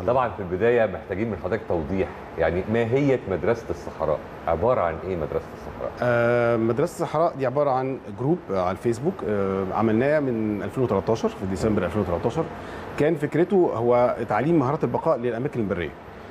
طبعا في البدايه محتاجين من حضرتك توضيح يعني ماهيه مدرسه الصحراء عباره عن ايه مدرسه الصحراء آه، مدرسه الصحراء دي عباره عن جروب آه، على الفيسبوك آه، عملناه من 2013 في ديسمبر 2013 كان فكرته هو تعليم مهارات البقاء للاماكن البريه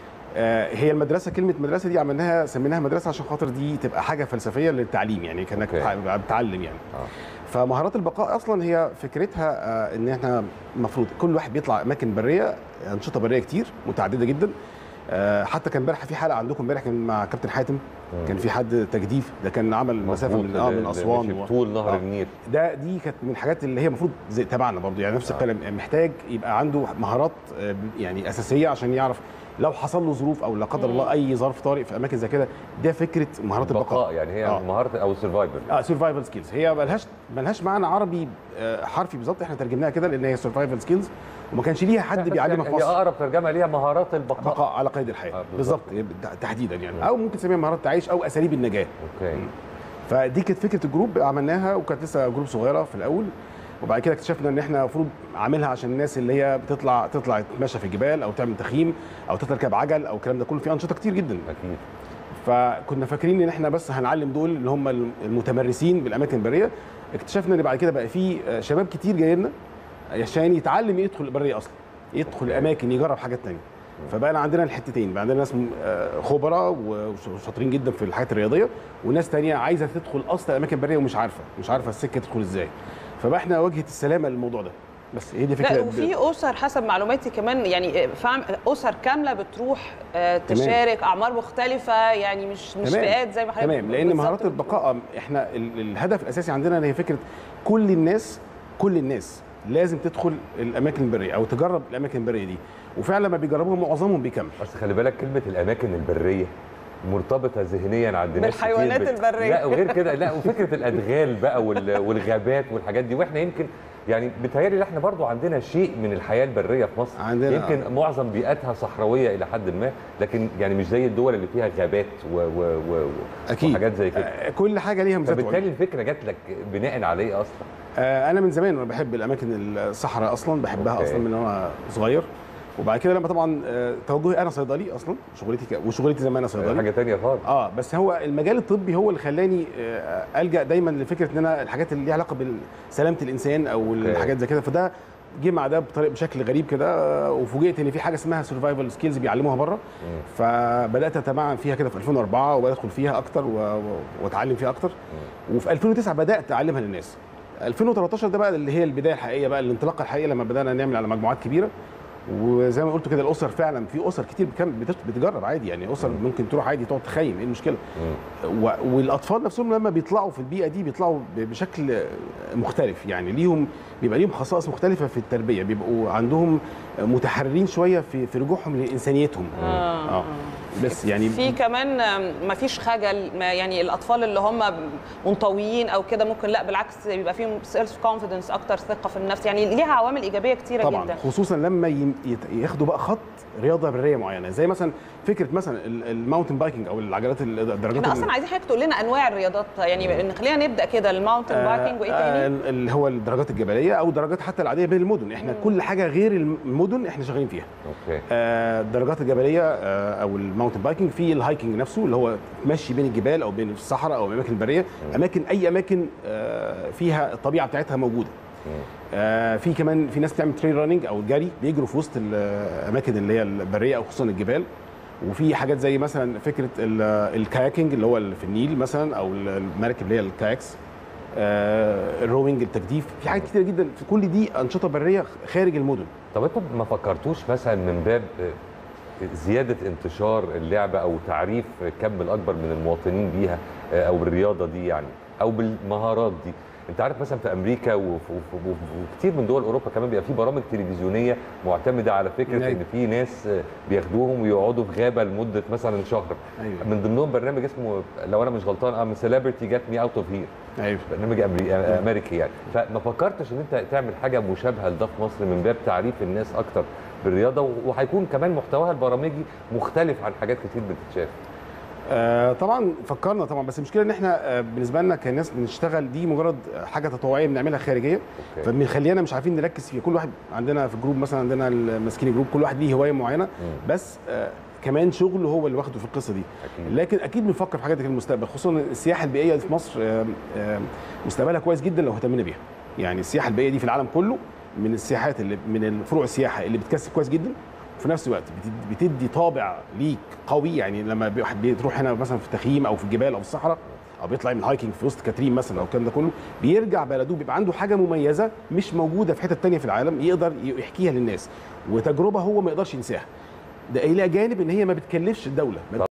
آه، هي المدرسه كلمه مدرسه دي عملناها سميناها مدرسه عشان خاطر دي تبقى حاجه فلسفيه للتعليم يعني كانك أوكي. بتع- بتعلم يعني آه. فمهارات البقاء اصلا هي فكرتها آه، ان احنا المفروض كل واحد بيطلع اماكن بريه انشطه بريه كتير متعدده جدا آه، حتى كان امبارح في حلقه عندكم امبارح كان مع كابتن حاتم كان في حد تجديف ده كان عمل مسافه مظبوط، من اه اللي- من اللي اسوان مشي و- طول نهر آه. النيل ده دي كانت من الحاجات اللي هي المفروض زي تبعنا برضو يعني نفس الكلام محتاج يبقى عنده مهارات آه، يعني اساسيه عشان يعرف لو حصل له ظروف او لا قدر الله اي ظرف طارئ في اماكن زي كده ده فكره مهارات البقاء بقاء يعني هي آه. مهاره او سرفايفل اه سرفايفل سكيلز هي ملهاش ملهاش معنى عربي آه، حرفي بالظبط احنا ترجمناها كده لان هي سرفايفل سكيلز وما كانش ليها حد بيعلمها في هي مصر اقرب ترجمه ليها مهارات البقاء بقاء على قيد الحياه آه، بالظبط تحديدا يعني او ممكن تسميها مهارات تعيش او اساليب النجاه اوكي فدي كانت فكره الجروب عملناها وكانت لسه جروب صغيره في الاول وبعد كده اكتشفنا ان احنا المفروض عاملها عشان الناس اللي هي بتطلع تطلع تتمشى في الجبال او تعمل تخييم او تركب عجل او الكلام ده كله في انشطه كتير جدا اكيد فكنا فاكرين ان احنا بس هنعلم دول اللي هم المتمرسين بالاماكن البريه اكتشفنا ان بعد كده بقى في شباب كتير جاي لنا عشان يتعلم يدخل البريه اصلا يدخل الاماكن يجرب حاجات تانية فبقى عندنا الحتتين بقى عندنا ناس آه، خبراء وشاطرين جدا في الحاجات الرياضيه وناس تانية عايزه تدخل اصلا الاماكن البريه ومش عارفه مش عارفه السكه تدخل ازاي فبقى احنا واجهه السلامه للموضوع ده بس هي دي فكره لا وفي اسر حسب معلوماتي كمان يعني فاهم اسر كامله بتروح آه، تمام. تشارك اعمار مختلفه يعني مش مش تمام. فئات زي ما حضرتك تمام لان بالظبط مهارات بتقول. البقاء احنا ال- الهدف الاساسي عندنا ان هي فكره كل الناس كل الناس لازم تدخل الاماكن البريه او تجرب الاماكن البريه دي وفعلا لما بيجربوها معظمهم بيكمل بس خلي بالك كلمه الاماكن البريه مرتبطه ذهنيا عند ناس كتير بالحيوانات بت- البرية. لا وغير كده لا وفكره الادغال بقى وال- والغابات والحاجات دي واحنا يمكن يعني بيتهيألي ان احنا برضو عندنا شيء من الحياه البريه في مصر عندنا- يمكن معظم بيئاتها صحراويه الى حد ما لكن يعني مش زي الدول اللي فيها غابات و و و اكيد وحاجات زي كده آه، كل حاجه ليها ميزات فبالتالي وعيوب. الفكره جات لك بناء على ايه اصلا؟ آه، انا من زمان وانا بحب الاماكن الصحراء اصلا بحبها أوكي. اصلا من وانا صغير وبعد كده لما طبعا آه، توجهي انا صيدلي اصلا شغلتي ك... وشغلتي زي ما انا صيدلي حاجه تانية خالص اه بس هو المجال الطبي هو اللي خلاني آه، الجا دايما لفكره ان انا الحاجات اللي ليها علاقه بسلامه الانسان او الحاجات زي كده فده جه مع ده بطريقه بشكل غريب كده آه، وفوجئت ان في حاجه اسمها سرفايفل سكيلز بيعلموها بره فبدات اتمعن فيها كده في 2004 وبدات ادخل فيها اكتر و- و- واتعلم فيها اكتر وفي 2009 بدات اعلمها للناس 2013 ده بقى اللي هي البدايه الحقيقيه بقى الانطلاقه الحقيقيه لما بدانا نعمل على مجموعات كبيره وزي ما قلت كده الاسر فعلا في اسر كتير بتكمل- بت- بتجرب عادي يعني اسر ممكن تروح عادي تقعد تخيم ايه المشكله و- والاطفال نفسهم لما بيطلعوا في البيئه دي بيطلعوا ب- بشكل مختلف يعني ليهم بيبقى ليهم خصائص مختلفه في التربيه بيبقوا عندهم متحررين شويه في في رجوعهم لانسانيتهم آه. اه بس يعني في كمان ما فيش خجل ما يعني الاطفال اللي هم منطويين او كده ممكن لا بالعكس بيبقى فيهم سيلف كونفيدنس اكتر ثقه في النفس يعني ليها عوامل ايجابيه كتيره طبعا جدا خصوصا لما ين- يت- ياخدوا بقى خط رياضه بريه معينه زي مثلا فكره مثلا ال- الماونتن بايكنج او العجلات ال- الدراجات احنا ال- اصلا عايزين حضرتك تقول لنا انواع الرياضات يعني إن خلينا نبدا كده الماونتن بايكنج وايه آه، تاني اللي هو الدرجات الجبليه او الدرجات حتى العاديه بين المدن احنا كل حاجه غير المدن احنا شغالين فيها اوكي آه، الدرجات الجبليه آه، او الماونتن بايكنج في الهايكنج نفسه اللي هو مشي بين الجبال او بين الصحراء او الاماكن البريه اماكن اي اماكن آه، فيها الطبيعه بتاعتها موجوده آه، في كمان في ناس بتعمل تري راننج او الجري بيجروا في وسط الاماكن اللي هي البريه او خصوصا الجبال وفي حاجات زي مثلا فكره ال- الكاياكينج اللي هو اللي في النيل مثلا او المراكب اللي هي الكاياكس آه، الروينج التجديف في حاجات كتير جدا في كل دي انشطه بريه خارج المدن طب انتوا ما فكرتوش مثلا من باب زياده انتشار اللعبه او تعريف كم الاكبر من المواطنين بيها او بالرياضه دي يعني او بالمهارات دي انت عارف مثلا في امريكا وف- وف- وف- وكتير من دول اوروبا كمان بيبقى في برامج تلفزيونيه معتمده على فكره أيوة. ان في ناس بياخدوهم ويقعدوا في غابه لمده مثلا شهر أيوة. من ضمنهم برنامج اسمه لو انا مش غلطان ام سيلبرتي جات مي اوت اوف هير ايوه برنامج أمري... امريكي يعني فما فكرتش ان انت تعمل حاجه مشابهه لده في مصر من باب تعريف الناس اكتر بالرياضه و- وهيكون كمان محتواها البرامجي مختلف عن حاجات كتير بتتشاف آه طبعا فكرنا طبعا بس المشكله ان احنا آه بالنسبه لنا كناس بنشتغل دي مجرد حاجه تطوعيه بنعملها خارجيه أوكي. فبنخلينا مش عارفين نركز فيها كل واحد عندنا في الجروب مثلا عندنا الماسكين الجروب كل واحد ليه هوايه معينه بس آه كمان شغله هو اللي واخده في القصه دي أكيد. لكن اكيد بنفكر في حاجات في المستقبل خصوصا السياحه البيئيه في مصر آه، آه، مستقبلها كويس جدا لو اهتمينا بيها يعني السياحه البيئيه دي في العالم كله من السياحات اللي من الفروع السياحه اللي بتكسب كويس جدا وفي نفس الوقت بتد- بتدي طابع ليك قوي يعني لما بي- واحد بتروح هنا مثلا في التخييم او في الجبال او في الصحراء او بيطلع من هايكنج في وسط كاترين مثلا او الكلام ده كله بيرجع بلده بيبقى عنده حاجه مميزه مش موجوده في حته تانية في العالم يقدر يحكيها للناس وتجربه هو ما يقدرش ينساها ده الى جانب ان هي ما بتكلفش الدوله ما